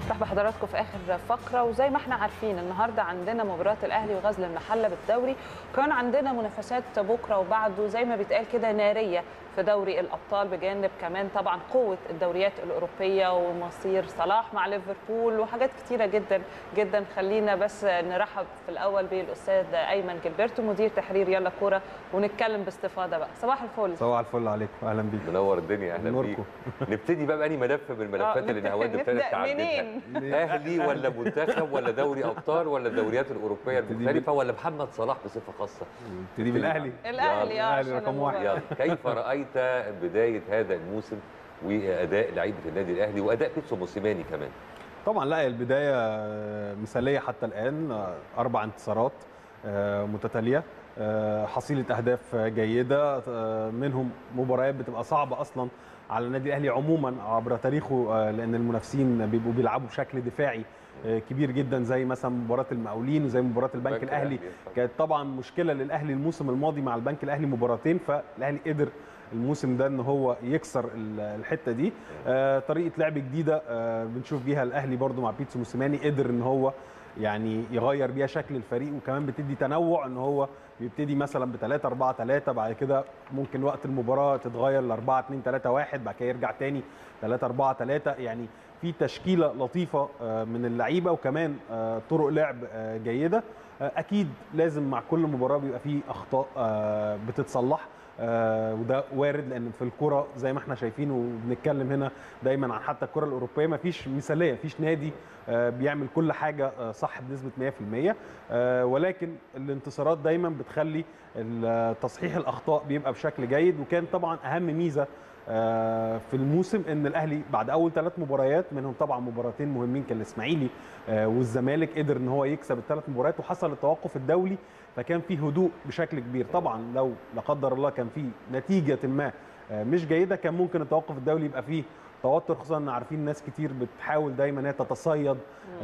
مرحبا بحضراتكم في اخر فقره وزي ما احنا عارفين النهارده عندنا مباراه الاهلي وغزل المحله بالدوري وكمان عندنا منافسات بكره وبعده زي ما بيتقال كده ناريه في دوري الابطال بجانب كمان طبعا قوه الدوريات الاوروبيه ومصير صلاح مع ليفربول وحاجات كتيره جدا جدا خلينا بس نرحب في الاول بالاستاذ ايمن جilberto مدير تحرير يلا كوره ونتكلم باستفاضه بقى صباح الفل صباح الفل عليكم اهلا بيك منور الدنيا اهلا بيك نوركم. نبتدي بقى بأني ملف من الملفات اللي نبدأ- نهاوند ابتدت نبدأ تعددها منين؟ اهلي ولا منتخب ولا دوري ابطال ولا الدوريات الاوروبيه نبتدي المختلفه ولا محمد صلاح بصفه خاصه نبتدي بالاهلي الاهلي اه الأهلي عشان رقم واحد. المباراة. يلا كيف رايت بدايه هذا الموسم واداء لعيبه النادي الاهلي واداء بيتسو موسيماني كمان طبعا لا هي البدايه آه، مثاليه حتى الان آه، اربع انتصارات آه، متتاليه آه، حصيله اهداف جيده آه، منهم مباريات بتبقى صعبه اصلا على النادي الاهلي عموما عبر تاريخه آه، لان المنافسين بيبقوا بيلعبوا بشكل دفاعي آه، كبير جدا زي مثلا مباراه المقاولين وزي مباراه البنك الاهلي كانت طبعا مشكله للاهلي الموسم الماضي مع البنك الاهلي مباراتين فالاهلي قدر الموسم ده ان هو يكسر ال- الحته دي آه، طريقه لعب جديده آه، بنشوف بيها الاهلي برضو مع بيتسو موسيماني قدر ان هو يعني يغير بيها شكل الفريق وكمان بتدي تنوع ان هو بيبتدي مثلا ب 3 4 3 بعد كده ممكن وقت المباراه تتغير ل 4 2 3 1 بعد كده يرجع تاني 3 4 3 يعني في تشكيله لطيفه آه، من اللعيبه وكمان آه، طرق لعب آه، جيده آه، اكيد لازم مع كل مباراه بيبقى فيه اخطاء آه، بتتصلح آه، وده وارد لان في الكره زي ما احنا شايفين وبنتكلم هنا دايما عن حتى الكره الاوروبيه ما فيش مثاليه مفيش نادي آه، بيعمل كل حاجه آه، صح بنسبه 100% آه، ولكن الانتصارات دايما بتخلي ال- تصحيح الاخطاء بيبقى بشكل جيد وكان طبعا اهم ميزه آه، في الموسم ان الاهلي بعد اول ثلاث مباريات منهم طبعا مباراتين مهمين كان الاسماعيلي آه، والزمالك قدر ان هو يكسب الثلاث مباريات وحصل التوقف الدولي فكان في هدوء بشكل كبير طبعا لو لا قدر الله كان في نتيجه ما آه، مش جيده كان ممكن التوقف الدولي يبقى فيه توتر خصوصا ان عارفين ناس كتير بتحاول دايما ان هي تتصيد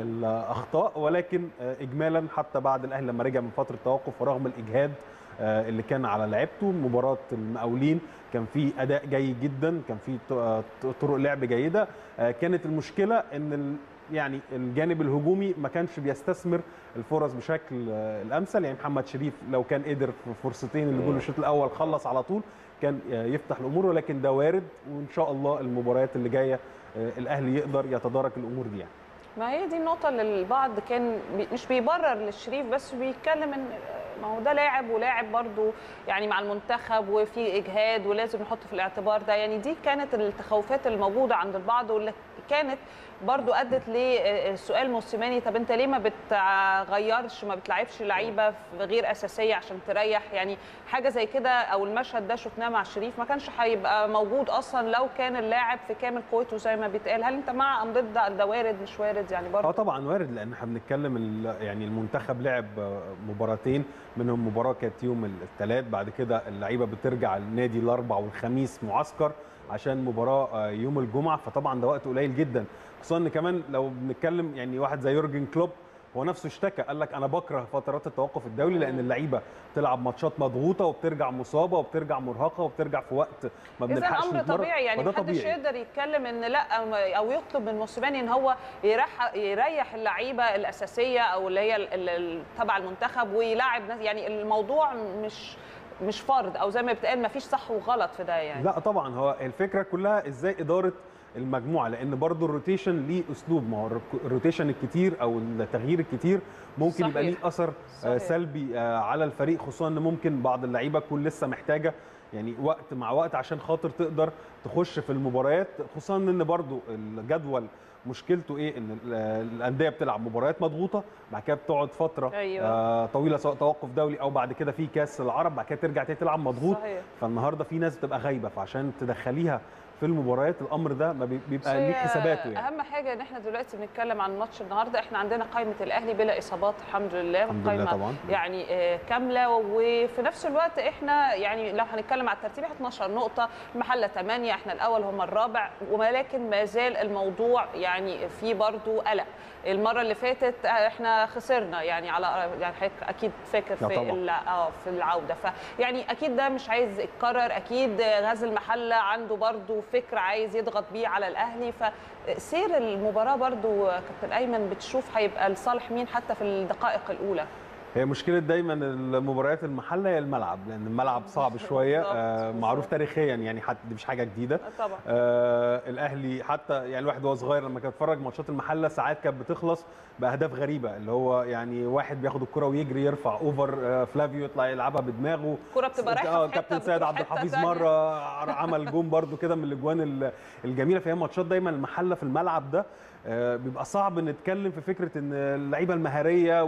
الاخطاء ولكن آه، اجمالا حتى بعد الاهلي لما رجع من فتره توقف ورغم الاجهاد آه، اللي كان على لعيبته مباراه المقاولين كان في اداء جيد جدا كان في ط- آه، طرق لعب جيده آه، كانت المشكله ان ال- يعني الجانب الهجومي ما كانش بيستثمر الفرص بشكل آه، الامثل يعني محمد شريف لو كان قدر في فرصتين اللي جول الشوط الاول خلص على طول كان آه، يفتح الامور ولكن ده وارد وان شاء الله المباريات اللي جايه آه، الاهلي يقدر يتدارك الامور دي يعني. ما هي دي النقطة اللي البعض كان بي مش بيبرر للشريف بس بيتكلم ان ما هو ده لاعب ولاعب برضو يعني مع المنتخب وفي اجهاد ولازم نحط في الاعتبار ده يعني دي كانت التخوفات الموجودة عند البعض واللي كانت برضو ادت لسؤال موسيماني طب انت ليه ما بتغيرش ما بتلعبش لعيبه في غير اساسيه عشان تريح يعني حاجه زي كده او المشهد ده شفناه مع الشريف ما كانش هيبقى موجود اصلا لو كان اللاعب في كامل قوته زي ما بيتقال هل انت مع ام ضد ده وارد مش وارد يعني برضو اه طبعا وارد لان احنا بنتكلم ال- يعني المنتخب لعب آه، مباراتين منهم مباراه كانت يوم الثلاث بعد كده اللعيبه بترجع النادي الاربع والخميس معسكر عشان مباراه آه، يوم الجمعه فطبعا ده وقت قليل جدا خصوصا ان كمان لو بنتكلم يعني واحد زي يورجن كلوب هو نفسه اشتكى قال لك انا بكره فترات التوقف الدولي لان اللعيبه بتلعب ماتشات مضغوطه وبترجع مصابه وبترجع مرهقه وبترجع في وقت ما اذا بنلحقش امر نتمرن. طبيعي يعني فده محدش طبيعي. يقدر يتكلم ان لا او يطلب من موسيماني ان هو يريح يريح اللعيبه الاساسيه او اللي هي ال- ال- ال- تبع المنتخب ويلاعب ناس يعني الموضوع مش مش فرض او زي ما بتقال ما فيش صح وغلط في ده يعني لا طبعا هو الفكره كلها ازاي اداره المجموعه لان برضو الروتيشن ليه اسلوب ما هو الرك- الروتيشن الكتير او التغيير الكتير ممكن صحيح. يبقى ليه اثر آه، صحيح. سلبي آه، على الفريق خصوصا ان ممكن بعض اللعيبه تكون لسه محتاجه يعني وقت مع وقت عشان خاطر تقدر تخش في المباريات خصوصا ان برضو الجدول مشكلته ايه ان ال- الانديه بتلعب مباريات مضغوطه بعد كده بتقعد فتره أيوة. آه، طويله سواء توقف دولي او بعد كده في كاس العرب بعد كده ترجع تاني تلعب مضغوط صحيح. فالنهارده في ناس بتبقى غايبه فعشان تدخليها في المباريات الامر ده ما بي- بيبقى ليه هي حساباته يعني اهم حاجه ان احنا دلوقتي بنتكلم عن ماتش النهارده احنا عندنا قائمه الاهلي بلا اصابات الحمد لله الحمد لله قائمة طبعا. يعني آه، كامله وفي نفس الوقت احنا يعني لو هنتكلم على الترتيب احنا 12 نقطه المحله 8 احنا الاول هم الرابع ولكن ما زال الموضوع يعني في برضو قلق المره اللي فاتت احنا خسرنا يعني على يعني حضرتك اكيد فاكر لا في طبعا. ال- اه في العوده فيعني اكيد ده مش عايز يتكرر اكيد غزل المحله عنده برضو فكر عايز يضغط بيه على الاهلي فسير المباراه برضو كابتن ايمن بتشوف هيبقى لصالح مين حتى في الدقائق الاولى هي مشكله دايما المباريات المحله هي الملعب لان الملعب صعب شويه بالظبط، آه معروف بالظبط. تاريخيا يعني حتى دي مش حاجه جديده آه طبعا آه الاهلي حتى يعني الواحد وهو صغير لما كان بيتفرج ماتشات المحله ساعات كانت بتخلص باهداف غريبه اللي هو يعني واحد بياخد الكره ويجري يرفع اوفر آه فلافيو يطلع يلعبها بدماغه الكرة بتبقى رايحة اه في حتة كابتن سيد بتروح عبد حتة الحفيظ تانية. مره عمل جون برده كده من الاجوان ال- الجميله فهي ماتشات دايما المحله في الملعب ده آه، بيبقى صعب نتكلم في فكره ان اللعيبه المهاريه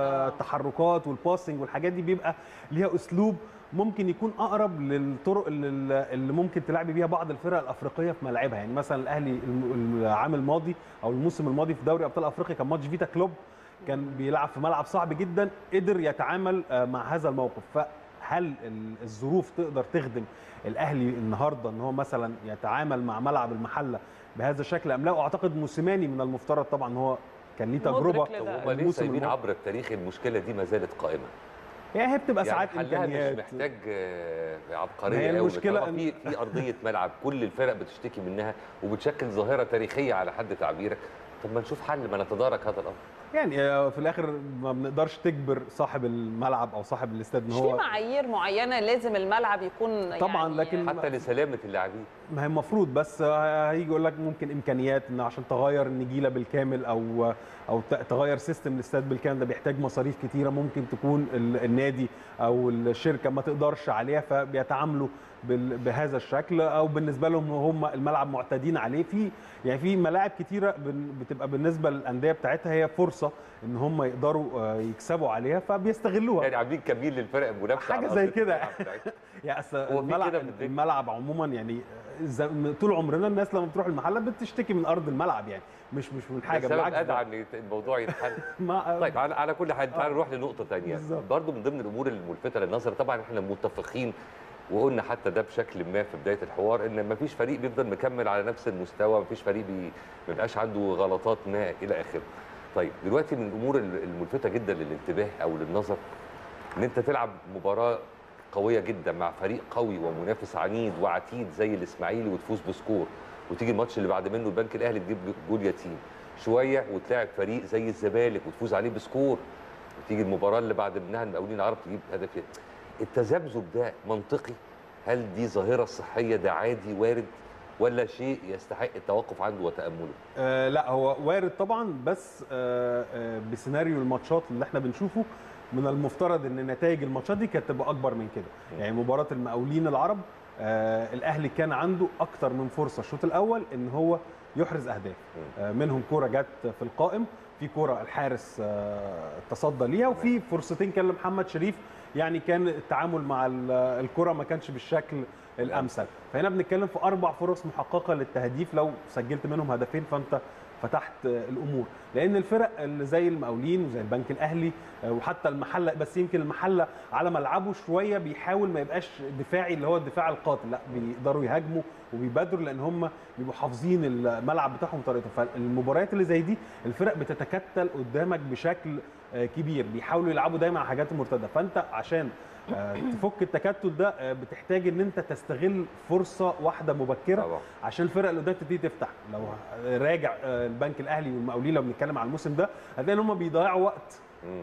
والتحركات والباسنج والحاجات دي بيبقى ليها اسلوب ممكن يكون اقرب للطرق اللي اللي ممكن تلعبي بيها بعض الفرق الافريقيه في ملاعبها يعني مثلا الاهلي الم- العام الماضي او الموسم الماضي في دوري ابطال افريقيا كان ماتش فيتا كلوب كان بيلعب في ملعب صعب جدا قدر يتعامل آه، مع هذا الموقف فهل ال- الظروف تقدر تخدم الاهلي النهارده ان هو مثلا يتعامل مع ملعب المحله بهذا الشكل ام لا واعتقد موسيماني من المفترض طبعا ان هو كان ليه مدرك تجربه لده. طب هم ليه الموسم سايبين الماضي. عبر التاريخ المشكله دي ما زالت قائمه يعني هي بتبقى يعني ساعات حلها مش امكانيات محتاج آه، ما هي عبقريه قوي المشكلة طالما في في ارضيه ملعب كل الفرق بتشتكي منها وبتشكل ظاهره تاريخيه على حد تعبيرك طب ما نشوف حل ما نتدارك هذا الامر يعني آه، في الاخر ما بنقدرش تجبر صاحب الملعب او صاحب الاستاد ان مش في هو معايير معينه لازم الملعب يكون طبعاً، يعني لكن- حتى لسلامه اللاعبين ما هي المفروض بس آه، هيجي يقول لك ممكن امكانيات ان عشان تغير النجيله بالكامل او او ت- تغير سيستم الاستاد بالكامل ده بيحتاج مصاريف كتيره ممكن تكون ال- النادي او الشركه ما تقدرش عليها فبيتعاملوا بال- بهذا الشكل او بالنسبه لهم هم الملعب معتادين عليه في يعني في ملاعب كتيره بن- بتبقى بالنسبه للانديه بتاعتها هي فرصه ان هم يقدروا آه، يكسبوا عليها فبيستغلوها يعني عاملين كمين للفرق المنافسه حاجة على زي أرض كده. الملعب بتاعتهم. يعني أصل هو في كده الملعب في الدنيا. الملعب عموما يعني ز- طول عمرنا الناس لما بتروح المحله بتشتكي من ارض الملعب يعني مش مش من حاجه ده سبب بالعكس ده- ادعى ان يت- الموضوع يتحل ما طيب على, على كل حال تعالى آه. نروح لنقطه ثانيه بالظبط. برضو من ضمن الامور الملفته للنظر طبعا احنا متفقين وقلنا حتى ده بشكل ما في بدايه الحوار ان مفيش فريق بيفضل مكمل على نفس المستوى مفيش فريق بي- ما بيبقاش عنده غلطات ما الى اخره طيب دلوقتي من الامور ال- الملفته جدا للانتباه او للنظر ان انت تلعب مباراه قويه جدا مع فريق قوي ومنافس عنيد وعتيد زي الاسماعيلي وتفوز بسكور وتيجي الماتش اللي بعد منه البنك الاهلي تجيب جول يتيم شويه وتلاعب فريق زي الزمالك وتفوز عليه بسكور وتيجي المباراه اللي بعد منها المقاولين العرب تجيب هدف يتيم. التذبذب ده منطقي هل دي ظاهره صحيه ده عادي وارد ولا شيء يستحق التوقف عنده وتامله آه لا هو وارد طبعا بس آه آه بسيناريو الماتشات اللي احنا بنشوفه من المفترض ان نتائج الماتشات دي كانت تبقى اكبر من كده م. يعني مباراه المقاولين العرب آه الاهلي كان عنده اكتر من فرصه الشوط الاول ان هو يحرز اهداف م. آه منهم كوره جت في القائم في كوره الحارس آه تصدى ليها وفي فرصتين كان لمحمد شريف يعني كان التعامل مع ال- الكره ما كانش بالشكل الامثل فهنا بنتكلم في اربع فرص محققه للتهديف لو سجلت منهم هدفين فانت فتحت آه، الامور لان الفرق اللي زي المقاولين وزي البنك الاهلي آه، وحتى المحله بس يمكن المحله على ملعبه شويه بيحاول ما يبقاش دفاعي اللي هو الدفاع القاتل لا بيقدروا يهاجموا وبيبادروا لان هم بيبقوا حافظين الملعب بتاعهم وطريقتهم فالمباريات اللي زي دي الفرق بتتكتل قدامك بشكل آه، كبير بيحاولوا يلعبوا دايما على حاجات مرتده فانت عشان آه، تفك التكتل ده آه، بتحتاج ان انت تستغل فرصه واحده مبكره طبعا عشان الفرق اللي قدام تبتدي تفتح لو راجع آه، البنك الاهلي والمقاولين لو بنتكلم على الموسم ده هتلاقي ان هم بيضيعوا وقت مم.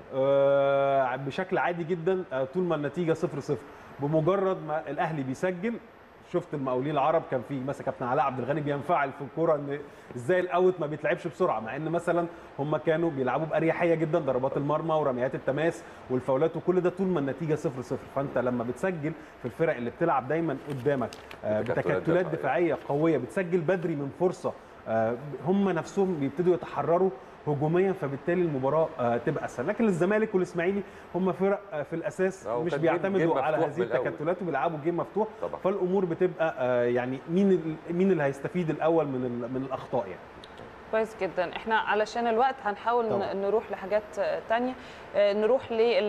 آه، بشكل عادي جدا آه، طول ما النتيجه 0 0 بمجرد ما الاهلي بيسجل شفت المقاولين العرب كان في مثلا كابتن علاء عبد الغني بينفعل في الكوره ان ازاي الاوت ما بيتلعبش بسرعه مع ان مثلا هم كانوا بيلعبوا باريحيه جدا ضربات المرمى ورميات التماس والفاولات وكل ده طول ما النتيجه 0 0 فانت لما بتسجل في الفرق اللي بتلعب دايما قدامك آه، بتكتلات بتكتلات دفاعية. دفاعيه قويه بتسجل بدري من فرصه آه، هم نفسهم بيبتدوا يتحرروا هجوميا فبالتالي المباراه آه، تبقى اسهل لكن الزمالك والاسماعيلي هم فرق آه، في الاساس آه، مش وكان جيم- بيعتمدوا جيم على مفتوح هذه من الأول. التكتلات وبيلعبوا جيم مفتوح طبعا فالامور بتبقى آه، يعني مين ال- مين اللي هيستفيد الاول من ال- من الاخطاء يعني كويس جدا احنا علشان الوقت هنحاول طبعا. ن- نروح لحاجات آه، تانية آه، نروح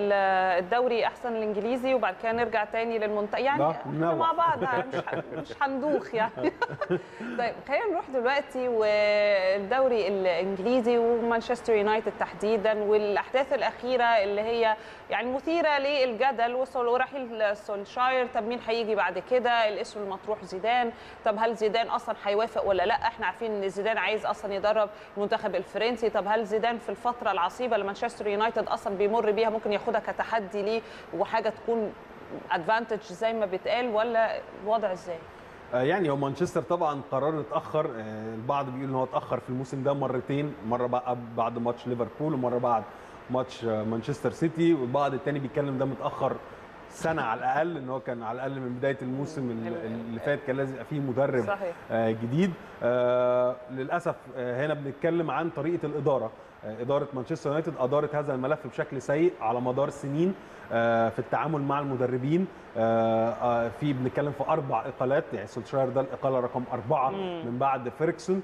للدوري احسن الانجليزي وبعد كده نرجع تاني للمنتخب يعني لا، احنا ننوع. مع بعض مش ه- مش هندوخ يعني طيب خلينا نروح دلوقتي والدوري الانجليزي ومانشستر يونايتد تحديدا والاحداث الاخيره اللي هي يعني مثيره للجدل وصل ورحيل سولشاير طب مين هيجي بعد كده الاسم المطروح زيدان طب هل زيدان اصلا هيوافق ولا لا احنا عارفين ان زيدان عايز اصلا يدرب المنتخب الفرنسي طب هل زيدان في الفتره العصيبه اللي مانشستر يونايتد اصلا بيمر بيها ممكن ياخدها كتحدي ليه وحاجه تكون ادفانتج زي ما بيتقال ولا الوضع ازاي آه، يعني هو مانشستر طبعا قرار اتاخر آه، البعض بيقول ان هو اتاخر في الموسم ده مرتين مره بقى بعد ماتش ليفربول ومره بعد ماتش آه، مانشستر سيتي والبعض التاني بيتكلم ده متاخر سنه على الاقل ان هو كان على الاقل من بدايه الموسم ال- اللي فات كان لازم يبقى فيه مدرب صحيح آه، جديد آه، للاسف آه، هنا بنتكلم عن طريقه الاداره آه، اداره مانشستر يونايتد ادارت هذا الملف بشكل سيء على مدار سنين آه، في التعامل مع المدربين آه، آه، في بنتكلم في اربع اقالات يعني سولشاير ده الاقاله رقم اربعه من بعد فيركسون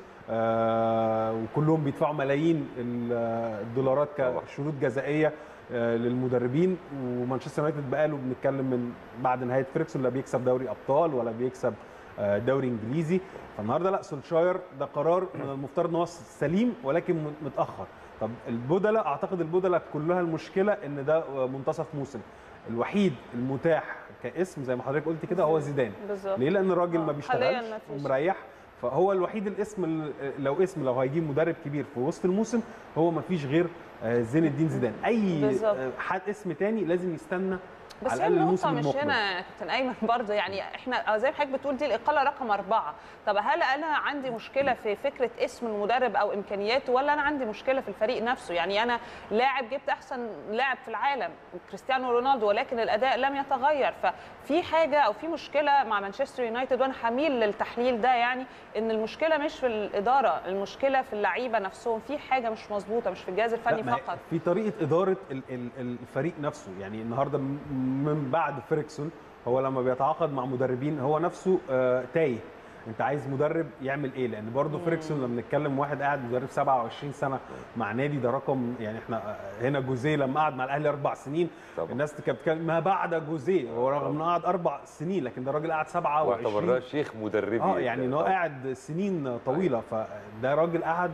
آه، وكلهم بيدفعوا ملايين ال- الدولارات طبعا. كشروط جزائيه آه، للمدربين ومانشستر يونايتد بقاله بنتكلم من بعد نهايه فيركسون لا بيكسب دوري ابطال ولا بيكسب آه، دوري انجليزي فالنهارده لا سولشاير ده قرار من المفترض ان هو سليم ولكن م- متاخر طب البدلاء اعتقد البدلاء كلها المشكله ان ده آه، منتصف موسم الوحيد المتاح كاسم زي ما حضرتك قلت كده هو زيدان بالظبط ليه لان الراجل ما آه، حالياً بيشتغلش ما فيش. ومريح فهو الوحيد الاسم ال- لو اسم لو هيجيب مدرب كبير في وسط الموسم هو ما فيش غير آه، زين الدين زيدان اي بالظبط. آه، حد اسم تاني لازم يستنى بس على هي الاقل النقطة الموسم مش المقبل هنا يا كابتن أيمن برضه يعني احنا زي ما حضرتك بتقول دي الإقالة رقم أربعة، طب هل أنا عندي مشكلة في فكرة اسم المدرب أو إمكانياته ولا أنا عندي مشكلة في الفريق نفسه؟ يعني أنا لاعب جبت أحسن لاعب في العالم كريستيانو رونالدو ولكن الأداء لم يتغير، ففي حاجة أو في مشكلة مع مانشستر يونايتد وأنا هميل للتحليل ده يعني إن المشكلة مش في الإدارة، المشكلة في اللعيبة نفسهم، في حاجة مش مظبوطة مش في الجهاز الفني لا، ما هي فقط. في طريقه اداره ال- ال- الفريق نفسه يعني النهارده م- من بعد فيريكسون هو لما بيتعاقد مع مدربين هو نفسه آه، تايه انت عايز مدرب يعمل ايه لان برضه فيريكسون لما بنتكلم واحد قاعد مدرب 27 سنه مع نادي ده رقم يعني احنا آه، هنا جوزيه لما قعد مع الاهلي اربع سنين طبعا. الناس كانت بتتكلم ما بعد جوزيه هو رغم انه قعد اربع سنين لكن ده راجل قعد 27 واعتبرناه شيخ مدربي اه يعني ان هو طبعاً. قاعد سنين طويله فده راجل قعد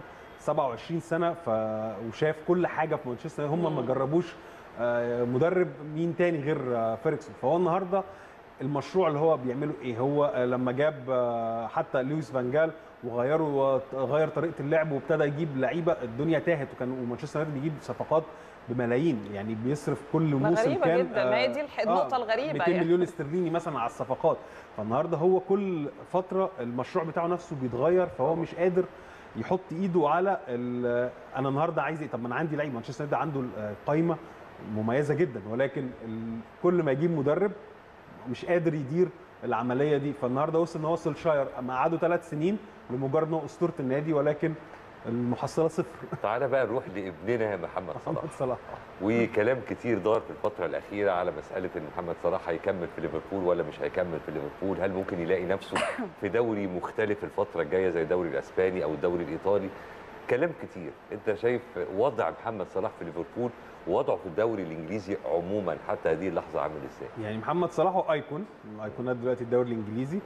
27 سنه ف... وشاف كل حاجه في مانشستر هم ما جربوش آه، مدرب مين تاني غير آه، فيركسون فهو النهارده المشروع اللي هو بيعمله ايه هو آه، لما جاب آه، حتى لويس فانجال وغيروا غير طريقه اللعب وابتدى يجيب لعيبه الدنيا تاهت وكان ومانشستر يونايتد بيجيب صفقات بملايين يعني بيصرف كل ما موسم غريبة كان جدا، ما هي دي الح- النقطة الغريبة 200 يعني. مليون استرليني مثلا على الصفقات فالنهارده هو كل فتره المشروع بتاعه نفسه بيتغير فهو مش قادر يحط ايده على ال- انا النهارده عايز ايه طب ما انا عندي لعيب مانشستر يونايتد عنده قائمه مميزه جدا ولكن ال- كل ما يجيب مدرب مش قادر يدير العمليه دي فالنهارده وصل ان هو سولشاير اما قعدوا ثلاث سنين لمجرد انه اسطوره النادي ولكن المحصله صفر تعالى بقى نروح لابننا محمد صلاح محمد صلاح وكلام كتير دار في الفترة الأخيرة على مسألة إن محمد صلاح هيكمل في ليفربول ولا مش هيكمل في ليفربول، هل ممكن يلاقي نفسه في دوري مختلف الفترة الجاية زي الدوري الأسباني أو الدوري الإيطالي؟ كلام كتير، أنت شايف وضع محمد صلاح في ليفربول ووضعه في الدوري الإنجليزي عموما حتى هذه اللحظة عامل إزاي؟ يعني محمد صلاح هو ايكون من ايقونات دلوقتي الدوري الانجليزي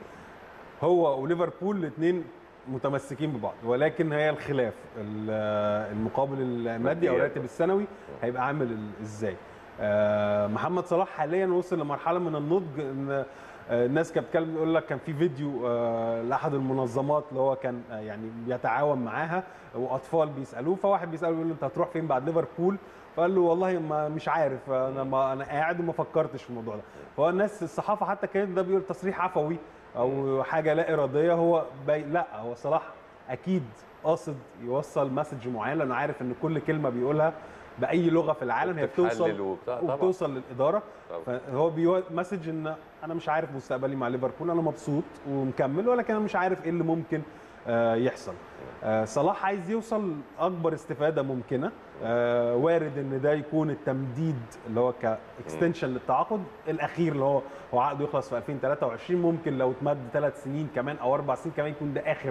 هو وليفربول الاثنين متمسكين ببعض ولكن هي الخلاف ال- المقابل المادي او الراتب السنوي هيبقى عامل ال- ازاي آه، محمد صلاح حاليا وصل لمرحله من النضج ان آه، الناس كانت بتتكلم يقول لك كان في فيديو آه، لاحد المنظمات اللي هو كان آه، يعني بيتعاون معاها واطفال بيسالوه فواحد بيساله يقول له انت هتروح فين بعد ليفربول فقال له والله ما مش عارف انا ما انا قاعد وما فكرتش في الموضوع ده فهو الناس الصحافه حتى كانت ده بيقول تصريح عفوي او حاجه لا اراديه هو بي لا هو صلاح اكيد قاصد يوصل مسج معين لانه عارف ان كل كلمه بيقولها باي لغه في العالم هي وبتتحلل بتوصل وبتاع طبعا وبتوصل للاداره طبعا. فهو بيو مسج ان انا مش عارف مستقبلي مع ليفربول انا مبسوط ومكمل ولكن انا مش عارف ايه اللي ممكن آه، يحصل آه، صلاح عايز يوصل اكبر استفاده ممكنه آه، وارد ان ده يكون التمديد اللي هو كاكستنشن للتعاقد الاخير اللي هو هو عقده يخلص في 2023 ممكن لو اتمد ثلاث سنين كمان او اربع سنين كمان يكون ده اخر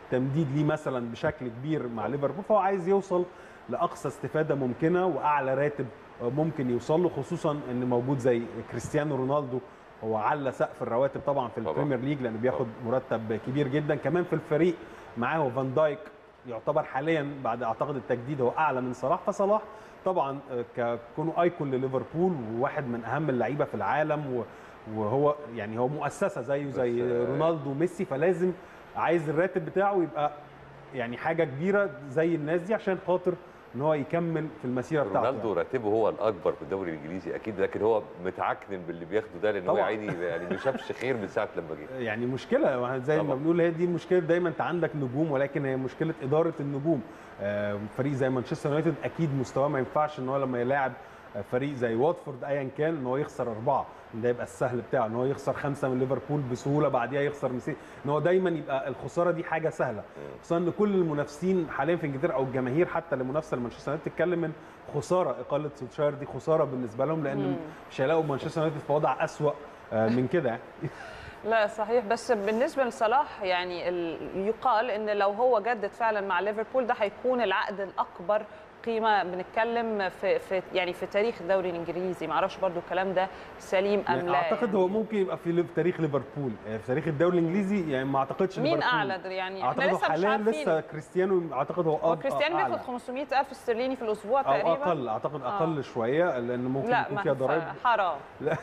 تمديد ليه مثلا بشكل كبير مع ليفربول فهو عايز يوصل لاقصى استفاده ممكنه واعلى راتب ممكن يوصل له خصوصا ان موجود زي كريستيانو رونالدو هو على سقف الرواتب طبعا في طبعاً. البريمير ليج لانه بياخد مرتب كبير جدا كمان في الفريق معاه فان دايك يعتبر حاليا بعد اعتقد التجديد هو اعلى من صلاح فصلاح طبعا آه، كونه ايكون لليفربول وواحد من اهم اللعيبه في العالم و- وهو يعني هو مؤسسه زيه زي بس، آه، رونالدو وميسي فلازم عايز الراتب بتاعه يبقى يعني حاجه كبيره زي الناس دي عشان خاطر ان هو يكمل في المسيره بتاعته رونالدو راتبه هو الاكبر في الدوري الانجليزي اكيد لكن هو متعكنن باللي بياخده ده لان هو طبعاً. يا عيني يعني ما شافش خير من ساعه لما جه يعني مشكله زي ما طبعاً. بنقول هي دي المشكله دايما انت عندك نجوم ولكن هي مشكله اداره النجوم آه، فريق زي مانشستر يونايتد اكيد مستواه ما ينفعش ان هو لما يلاعب آه، فريق زي واتفورد ايا كان ان هو يخسر اربعه إن ده يبقى السهل بتاعه ان هو يخسر خمسه من ليفربول بسهوله بعديها يخسر من سي- ان هو دايما يبقى الخساره دي حاجه سهله خصوصا ان كل المنافسين حاليا في انجلترا او الجماهير حتى اللي منافسه لمانشستر يونايتد تتكلم من خساره اقاله سولشاير دي خساره بالنسبه لهم لان مم. مش هيلاقوا مانشستر يونايتد في وضع اسوأ آه، من كده يعني لا صحيح بس بالنسبه لصلاح يعني ال- يقال ان لو هو جدد فعلا مع ليفربول ده هيكون العقد الاكبر قيمه بنتكلم في, في يعني في تاريخ الدوري الانجليزي معرفش برضو الكلام ده سليم ام يعني لا اعتقد يعني. هو ممكن يبقى في ليف- تاريخ ليفربول يعني في تاريخ الدوري الانجليزي يعني ما اعتقدش مين ليفربول. اعلى ده يعني احنا اعتقد هو لسه مش حاليا عارفين لسه كريستيانو اعتقد هو هو أب- كريستيانو أعلى. بياخد 500 الف استرليني في الاسبوع او تقريبا اقل اعتقد آه. اقل شويه لان ممكن لا يكون ما فيها ضرائب حرام لا.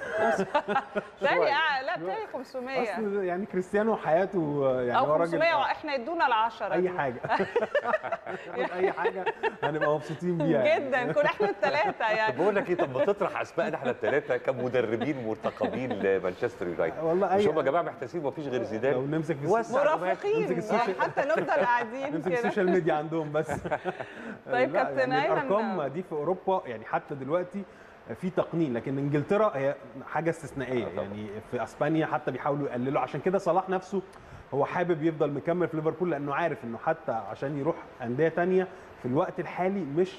تاني شوية. أع- لا تاني 500 اصل يعني كريستيانو حياته يعني او هو راجل 500 واحنا يدونا العشرة اي دي. حاجه ياخد اي حاجه هنبقى مبسوطين بيها يعني. جدا كل احنا الثلاثه طب يعني بقول لك ايه طب ما تطرح اسمائنا احنا الثلاثه كمدربين مرتقبين لمانشستر يونايتد والله مش اي هم يا جماعه محتاسين مفيش غير لو زيدان نمسك في وسع السوشيال- مرافقين نمسك السوشيال- حتى نفضل قاعدين نمسك كده السوشيال ميديا عندهم بس طيب لا، كابتن يعني أيمن- الارقام دي في اوروبا يعني حتى دلوقتي في تقنين لكن انجلترا هي حاجه استثنائيه آه طبعاً. يعني في اسبانيا حتى بيحاولوا يقللوا عشان كده صلاح نفسه هو حابب يفضل مكمل في ليفربول لانه عارف انه حتى عشان يروح انديه تانية في الوقت الحالي مش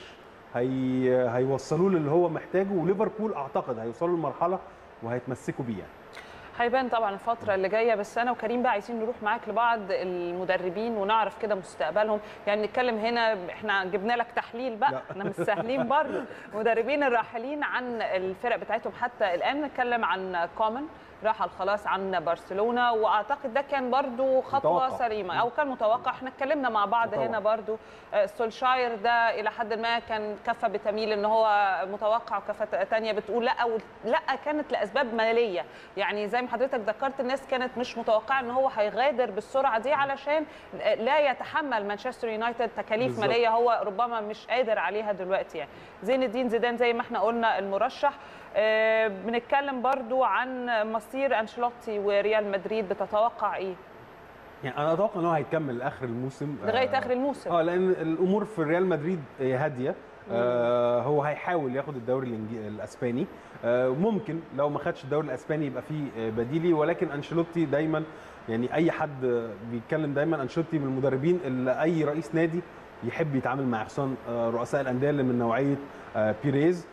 هي هيوصلوه للي هو محتاجه وليفربول اعتقد هيوصلوا لمرحله وهيتمسكوا بيه يعني. هيبان طبعا الفترة اللي جاية بس أنا وكريم بقى عايزين نروح معاك لبعض المدربين ونعرف كده مستقبلهم يعني نتكلم هنا احنا جبنا لك تحليل بقى لا. احنا مش سهلين برضه مدربين الراحلين عن الفرق بتاعتهم حتى الآن نتكلم عن كومن رحل خلاص عن برشلونة واعتقد ده كان برضو خطوة متوقع. سليمة او كان متوقع احنا اتكلمنا مع بعض طبعا. هنا برضو آه، سولشاير ده الى حد ما كان كفه بتميل ان هو متوقع وكفه تانية بتقول لا و... لا كانت لاسباب ماليه يعني زي ما حضرتك ذكرت الناس كانت مش متوقعه ان هو هيغادر بالسرعه دي علشان لا يتحمل مانشستر يونايتد تكاليف بالظبط. ماليه هو ربما مش قادر عليها دلوقتي يعني زين الدين زيدان زي ما احنا قلنا المرشح آه، بنتكلم برضو عن مصير انشيلوتي وريال مدريد بتتوقع ايه يعني انا اتوقع ان هو هيكمل لاخر الموسم لغايه آه، اخر الموسم اه لان الامور في ريال مدريد آه، هاديه آه هو هيحاول ياخد الدوري الإنجي- الاسباني آه ممكن لو ما خدش الدوري الاسباني يبقى فيه آه، بديلي ولكن انشيلوتي دايما يعني اي حد آه، بيتكلم دايما انشيلوتي من المدربين اللي اي رئيس نادي يحب يتعامل مع خصوصا آه، رؤساء الانديه اللي من نوعيه آه، بيريز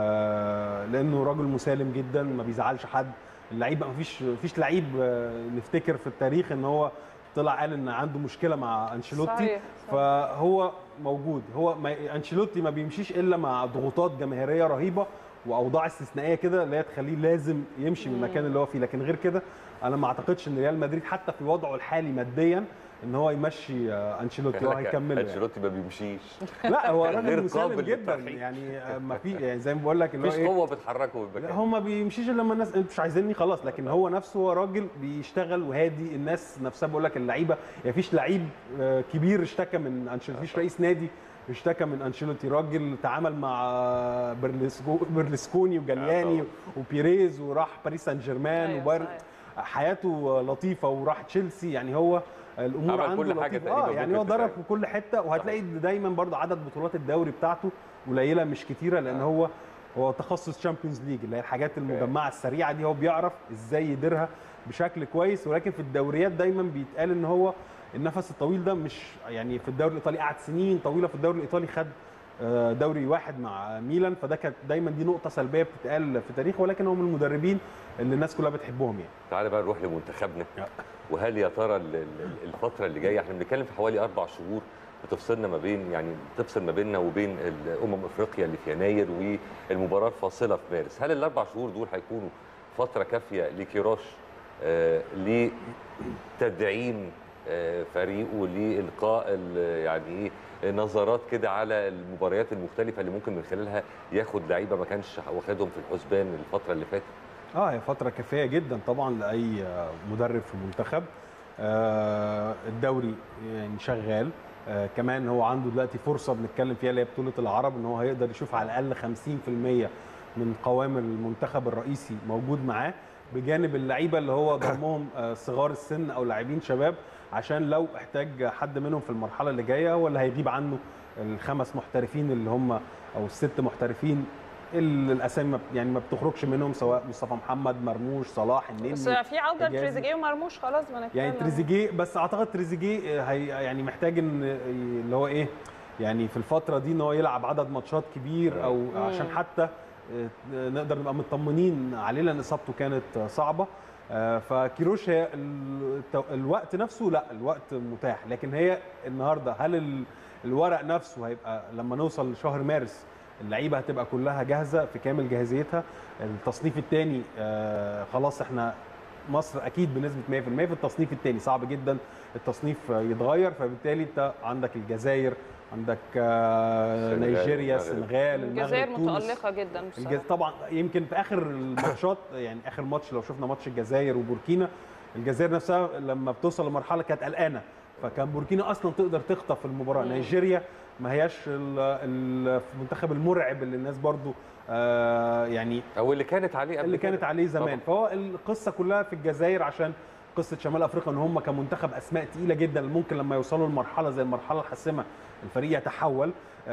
آه، لانه راجل مسالم جدا ما بيزعلش حد اللعيب ما فيش فيش لعيب آه، نفتكر في التاريخ ان هو طلع قال ان عنده مشكله مع انشيلوتي صحيح، صحيح. فهو موجود هو ما انشيلوتي ما بيمشيش الا مع ضغوطات جماهيريه رهيبه واوضاع استثنائيه كده اللي هي تخليه لازم يمشي من المكان اللي هو فيه لكن غير كده انا ما اعتقدش ان ريال مدريد حتى في وضعه الحالي ماديا ان هو يمشي آه، انشيلوتي هو هيكمله يعني. انشيلوتي ما بيمشيش لا هو غير راجل مسالم قابل جدا للترحيل. يعني آه، ما في يعني زي ما بقول لك اللي هو مفيش ايه قوه بتحركه من لا المكان هو ما بيمشيش الا لما الناس انتوا مش عايزيني خلاص لكن هو نفسه هو راجل بيشتغل وهادي الناس نفسها بقول لك اللعيبه يعني فيش لعيب آه، كبير اشتكى من انشيلوتي فيش رئيس نادي اشتكى من انشيلوتي راجل تعامل مع آه، برلسكو- برلسكوني وجالياني طبعا. وبيريز وراح باريس سان جيرمان أيوة، وبايرن صحيح. حياته لطيفه وراح تشيلسي يعني هو الامور عمل عنده كل حاجة لطيفة. تقريباً اه يعني هو ممكن ضرب تتعمل. في كل حته وهتلاقي دايما برضه عدد بطولات الدوري بتاعته قليله مش كتيره لان هو هو تخصص تشامبيونز ليج اللي هي الحاجات المجمعه السريعه دي هو بيعرف ازاي يديرها بشكل كويس ولكن في الدوريات دايما بيتقال ان هو النفس الطويل ده مش يعني في الدوري الايطالي قعد سنين طويله في الدوري الايطالي خد آه، دوري واحد مع ميلان فده كانت دايما دي نقطه سلبيه بتتقال في تاريخه ولكن هو من المدربين اللي الناس كلها بتحبهم يعني تعالى بقى نروح لمنتخبنا يا. وهل يا ترى ال- ال- الفتره اللي جايه احنا بنتكلم في حوالي اربع شهور بتفصلنا ما بين يعني بتفصل ما بيننا وبين امم افريقيا اللي في يناير والمباراه الفاصله في مارس هل الاربع شهور دول هيكونوا فتره كافيه لكيروش آه لتدعيم آه فريقه لالقاء ال- يعني ايه نظرات كده على المباريات المختلفه اللي ممكن من خلالها ياخد لعيبه ما كانش واخدهم في الحسبان الفتره اللي فاتت اه هي فترة كافية جدا طبعا لأي آه، مدرب في المنتخب آه، الدوري يعني شغال آه، كمان هو عنده دلوقتي فرصة بنتكلم فيها اللي هي بطولة العرب ان هو هيقدر يشوف على الأقل 50% من قوام المنتخب الرئيسي موجود معاه بجانب اللعيبة اللي هو ضمهم آه، صغار السن أو لاعبين شباب عشان لو احتاج حد منهم في المرحلة اللي جاية هو اللي هيغيب عنه الخمس محترفين اللي هم أو الست محترفين اللي الاسامي ما- يعني ما بتخرجش منهم سواء مصطفى محمد مرموش صلاح بس النني في عوده حجازي. لتريزيجيه ومرموش خلاص ما نتكلم يعني تريزيجيه بس اعتقد تريزيجيه هي يعني محتاج ان اللي هو ايه يعني في الفتره دي ان هو يلعب عدد ماتشات كبير او عشان حتى نقدر نبقى مطمنين عليه لان اصابته كانت صعبه آه، فكيروش هي التو- الوقت نفسه لا الوقت متاح لكن هي النهارده هل ال- الورق نفسه هيبقى لما نوصل لشهر مارس اللعيبه هتبقى كلها جاهزه في كامل جاهزيتها التصنيف الثاني خلاص احنا مصر اكيد بنسبه 100% في التصنيف الثاني صعب جدا التصنيف آه، يتغير فبالتالي انت عندك الجزائر عندك آه، السنغال، نيجيريا المغرب. السنغال الجزائر المغرب تونس متالقه جدا الجز... بصراحه طبعا يمكن في اخر الماتشات يعني اخر ماتش لو شفنا ماتش الجزائر وبوركينا الجزائر نفسها لما بتوصل لمرحله كانت قلقانه فكان بوركينا اصلا تقدر تخطف المباراه مم. نيجيريا ما هياش ال- المنتخب المرعب اللي الناس برضو آه يعني او اللي كانت عليه قبل اللي كده. كانت عليه زمان طبعاً. فهو القصه كلها في الجزائر عشان قصه شمال افريقيا ان هم كمنتخب اسماء تقيله جدا ممكن لما يوصلوا لمرحله زي المرحله الحاسمه الفريق يتحول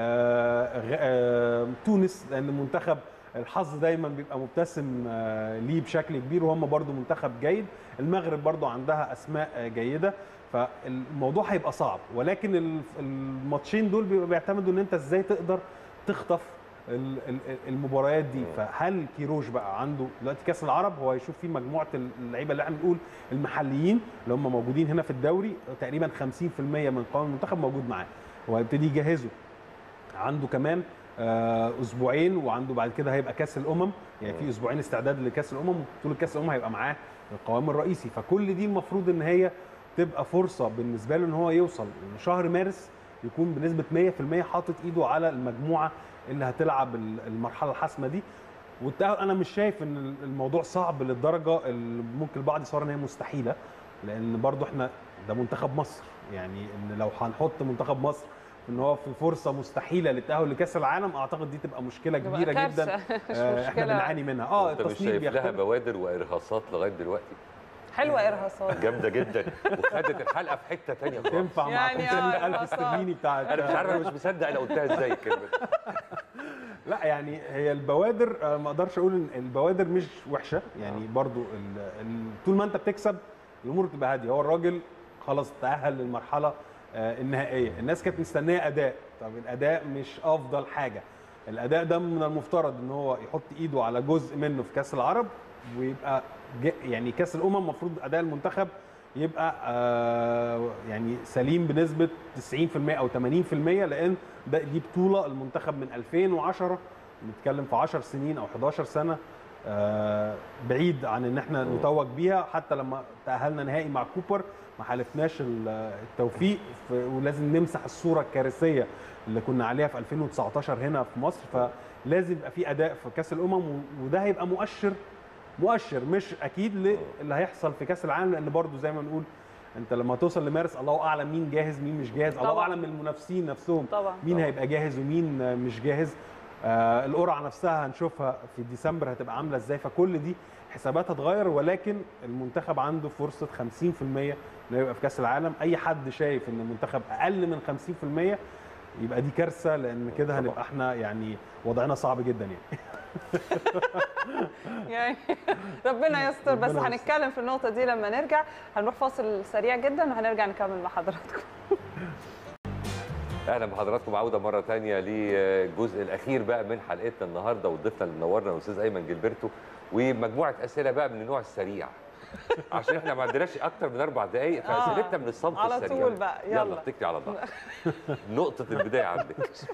آه غ- آه تونس لان المنتخب الحظ دايما بيبقى مبتسم آه ليه بشكل كبير وهم برضو منتخب جيد المغرب برضو عندها اسماء آه جيده فالموضوع هيبقى صعب ولكن ال- الماتشين دول بيبقى بيعتمدوا ان انت ازاي تقدر تخطف ال- ال- المباريات دي فهل كيروش بقى عنده دلوقتي كاس العرب هو هيشوف فيه مجموعه اللعيبه اللي احنا بنقول المحليين اللي هم موجودين هنا في الدوري تقريبا 50% من قوام المنتخب موجود معاه وهيبتدي يجهزه عنده كمان آه، اسبوعين وعنده بعد كده هيبقى كاس الامم يعني في اسبوعين استعداد لكاس الامم وبطوله كاس الامم هيبقى معاه القوام الرئيسي فكل دي المفروض ان هي تبقى فرصه بالنسبه له ان هو يوصل لشهر مارس يكون بنسبه 100% حاطط ايده على المجموعه اللي هتلعب ال- المرحله الحاسمه دي والتأهل انا مش شايف ان الموضوع صعب للدرجه اللي ممكن البعض يصور ان هي مستحيله لان برضو احنا ده منتخب مصر يعني ان لو هنحط منتخب مصر ان هو في فرصه مستحيله للتاهل لكاس العالم اعتقد دي تبقى مشكله تبقى كبيره كارثة. جدا مش آه، احنا مشكلة. بنعاني منها اه انت مش التصنيف شايف لها بيختلف بوادر وارهاصات لغايه دلوقتي حلوه ارهاصات جامده جدا وخدت الحلقه في حته ثانيه خالص تنفع مع يعني آه، 500000 البساط. استرليني بتاعت انا مش عارف انا مش مصدق انا قلتها ازاي الكلمه دي. لا يعني هي البوادر آه، ما اقدرش اقول ان البوادر مش وحشه يعني برضو ال ال طول ما انت بتكسب الامور بتبقى هاديه هو الراجل خلاص تاهل للمرحله آه، النهائيه الناس كانت مستنيه اداء طب الاداء مش افضل حاجه الاداء ده من المفترض ان هو يحط ايده على جزء منه في كاس العرب ويبقى ج- يعني كاس الامم المفروض اداء المنتخب يبقى آه، يعني سليم بنسبه 90% او 80% لان ده دي بطوله المنتخب من 2010 بنتكلم في 10 سنين او 11 سنه آه، بعيد عن ان احنا نتوج بيها حتى لما تاهلنا نهائي مع كوبر ما حالفناش ال- التوفيق في- ولازم نمسح الصوره الكارثيه اللي كنا عليها في 2019 هنا في مصر فلازم يبقى في اداء في كاس الامم و- وده هيبقى مؤشر مؤشر مش اكيد للي هيحصل في كاس العالم لان برضو زي ما بنقول انت لما توصل لمارس الله اعلم مين جاهز مين مش جاهز الله طبعاً. اعلم من المنافسين نفسهم طبعا مين طبعاً. هيبقى جاهز ومين آه، مش جاهز آه القرعه نفسها هنشوفها في ديسمبر هتبقى عامله ازاي فكل دي حسابات هتغير ولكن المنتخب عنده فرصه 50% انه يبقى في كاس العالم اي حد شايف ان المنتخب اقل من 50% يبقى دي كارثه لان كده طبعاً. هنبقى احنا يعني وضعنا صعب جدا يعني يعني ربنا يستر بس ربنا يستر. هنتكلم في النقطه دي لما نرجع هنروح فاصل سريع جدا وهنرجع نكمل مع حضراتكم اهلا بحضراتكم عوده مره ثانيه للجزء الاخير بقى من حلقتنا النهارده وضيفنا اللي منورنا الاستاذ ايمن جilberto ومجموعه اسئله بقى من النوع السريع عشان احنا ما عندناش اكتر من اربع دقائق فاسئلتنا من الصمت على السريع طول بقى، يلا. يلا اتكلي على الله نقطه البدايه عندك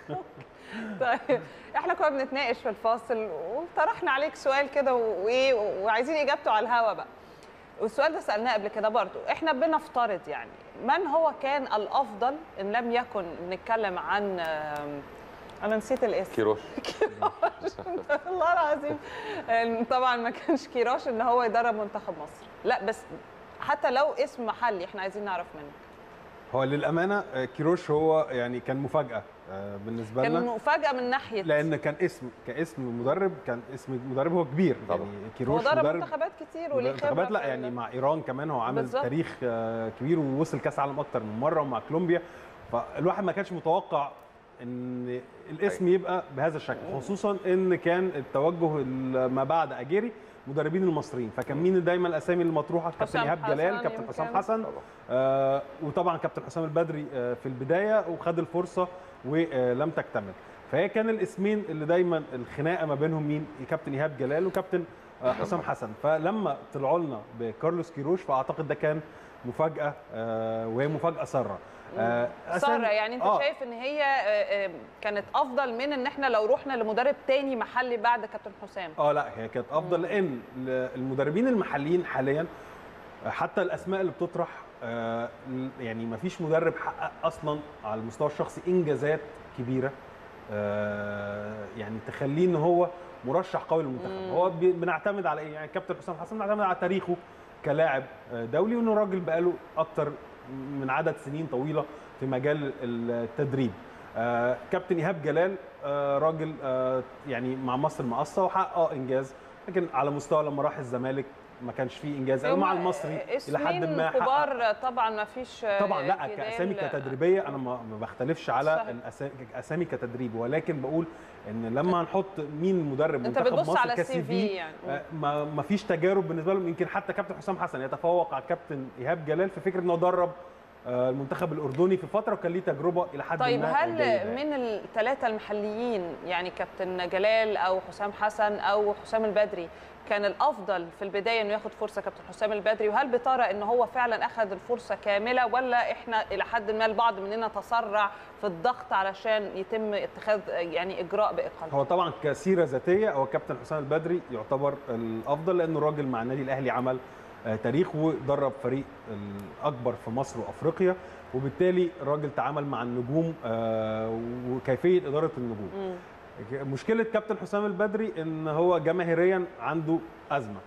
طيب احنا كنا بنتناقش في الفاصل وطرحنا عليك سؤال كده وايه وعايزين اجابته على الهوا بقى والسؤال ده سالناه قبل كده برضو احنا بنفترض يعني من هو كان الافضل ان لم يكن نتكلم عن آم، انا نسيت الاسم كيروش والله العظيم آم، طبعا ما كانش كيروش ان هو يدرب منتخب مصر لا بس حتى لو اسم محلي احنا عايزين نعرف منه هو للامانه آه، كيروش هو يعني كان مفاجاه آه، بالنسبه لنا كان مفاجاه من ناحيه لان كان اسم كاسم مدرب كان اسم مدرب هو كبير طبعا. يعني هو كيروش درب مدرب منتخبات كتير وليه منتخبات خبرة لا في يعني ال- مع ايران كمان هو عامل بالظبط. تاريخ آه، كبير ووصل كاس عالم اكتر من مره ومع كولومبيا فالواحد ما كانش متوقع ان الاسم يبقى بهذا الشكل خصوصا ان كان التوجه ال- ما بعد اجيري مدربين المصريين فكان مين دايما الاسامي المطروحه كابتن حسام ايهاب جلال حسن كابتن يمكن. حسام حسن طبعا آه وطبعا كابتن حسام البدري آه في البدايه وخد الفرصه ولم تكتمل فهي كان الاسمين اللي دايما الخناقه ما بينهم مين كابتن ايهاب جلال وكابتن آه حسام حسن فلما طلعوا لنا بكارلوس كيروش فاعتقد ده كان مفاجاه آه وهي مفاجاه ساره آه أسامي- ساره يعني انت آه، شايف ان هي آه، آه، كانت افضل من ان احنا لو رحنا لمدرب تاني محلي بعد كابتن حسام اه لا هي كانت افضل لان ل- المدربين المحليين حاليا حتى الاسماء اللي بتطرح آه، يعني ما فيش مدرب حقق اصلا على المستوى الشخصي انجازات كبيره آه، يعني تخليه ان هو مرشح قوي للمنتخب مم. هو بي- بنعتمد على ايه يعني كابتن حسام حسن بنعتمد على تاريخه كلاعب آه، دولي وانه راجل بقاله اكتر من عدد سنين طويله في مجال التدريب آه، كابتن ايهاب جلال آه، راجل آه، يعني مع مصر مقصه وحقق آه انجاز لكن على مستوى لما راح الزمالك ما كانش فيه انجاز أو مع هما المصري الى حد اسمين ما حقق كبار طبعا ما فيش آه، طبعا لا جدال. كاسامي كتدريبيه انا ما ما بختلفش على صحيح. الأسا- الاسامي كتدريب ولكن بقول ان لما هنحط مين مدرب انت منتخب بتبص مصر على السي كسي في في يعني آه، ما ما فيش تجارب بالنسبه لهم يمكن حتى كابتن حسام حسن يتفوق على كابتن ايهاب جلال في فكره انه درب آه، المنتخب الاردني في فتره وكان ليه تجربه الى حد طيب ما هل جيدة يعني. من الثلاثه المحليين يعني كابتن جلال او حسام حسن او حسام البدري كان الافضل في البدايه انه ياخد فرصه كابتن حسام البدري وهل بترى ان هو فعلا اخذ الفرصه كامله ولا احنا الى حد ما البعض مننا تسرع في الضغط علشان يتم اتخاذ يعني اجراء باقالته هو طبعا كسيره ذاتيه هو كابتن حسام البدري يعتبر الافضل لانه راجل مع النادي الاهلي عمل آه، تاريخ ودرب فريق الاكبر في مصر وافريقيا وبالتالي الراجل تعامل مع النجوم آه، وكيفيه اداره النجوم مم. مشكله كابتن حسام البدري ان هو جماهيريا عنده ازمه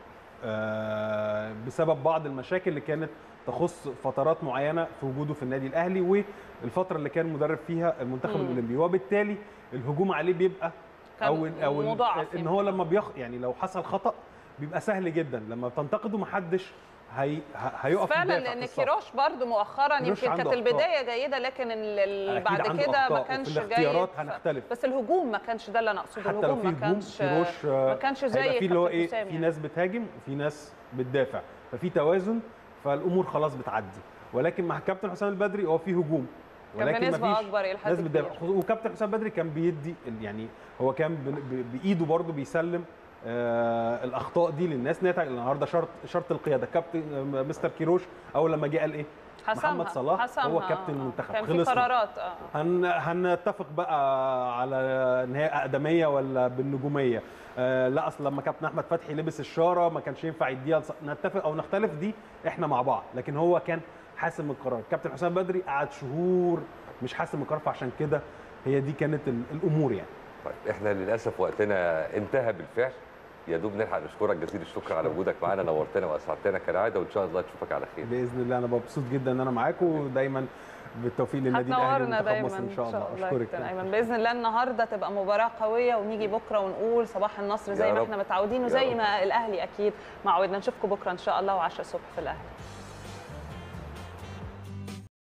آه، بسبب بعض المشاكل اللي كانت تخص فترات معينه في وجوده في النادي الاهلي والفتره اللي كان مدرب فيها المنتخب مم. الاولمبي وبالتالي الهجوم عليه بيبقى كان او او مضاعف ان هو لما بيخ يعني لو حصل خطا بيبقى سهل جدا لما بتنتقده محدش هي ه- هيقف فعلا يدافع في لان الصف. كيروش برضو مؤخرا كيروش يمكن عنده كانت أخطاء. البدايه جيده لكن ال- ال- أكيد بعد عنده كده ما أخطاء، كانش وفي الاختيارات جيد ف- هنختلف. بس الهجوم ما كانش ده اللي انا اقصده حتى لو الهجوم في ما هجوم كانش كيروش ما كانش زي هيبقى في اللي هو كابتن ايه حسام في يعني. ناس بتهاجم وفي ناس بتدافع ففي توازن فالامور خلاص بتعدي ولكن مع كابتن حسام البدري هو في هجوم كان بنسبه مفيش اكبر الى حد ناس كبير بتدافع وكابتن حسام بدري كان بيدي ال- يعني هو كان ب- ب- بايده برضه بيسلم آه الاخطاء دي للناس نتج النهارده شرط شرط القياده كابتن آه، مستر كيروش اول لما جه قال ايه حسمها محمد صلاح حسمها، هو آه، كابتن آه. المنتخب كان في خلصنا. قرارات اه هن... هنتفق بقى على ان هي اقدميه ولا بالنجوميه آه لا اصل لما كابتن احمد فتحي لبس الشاره ما كانش ينفع يديها لص- نتفق او نختلف دي احنا مع بعض لكن هو كان حاسم القرار كابتن حسام بدري قعد شهور مش حاسم القرار فعشان كده هي دي كانت ال- الامور يعني طيب احنا للاسف وقتنا انتهى بالفعل يا دوب نلحق نشكرك جزيل الشكر على وجودك معانا نورتنا واسعدتنا كالعاده وان شاء الله نشوفك على خير باذن الله انا مبسوط جدا ان انا معاكم ودايما بالتوفيق للنادي الاهلي هتنورنا ومنتخب دايما مصر ان شاء الله يا اشكرك كابتن ايمن باذن الله النهارده تبقى مباراه قويه ونيجي بكره ونقول صباح النصر يا زي ما رب. احنا متعودين يا وزي رب. ما الاهلي اكيد معودنا نشوفكم بكره ان شاء الله و10 الصبح في الاهلي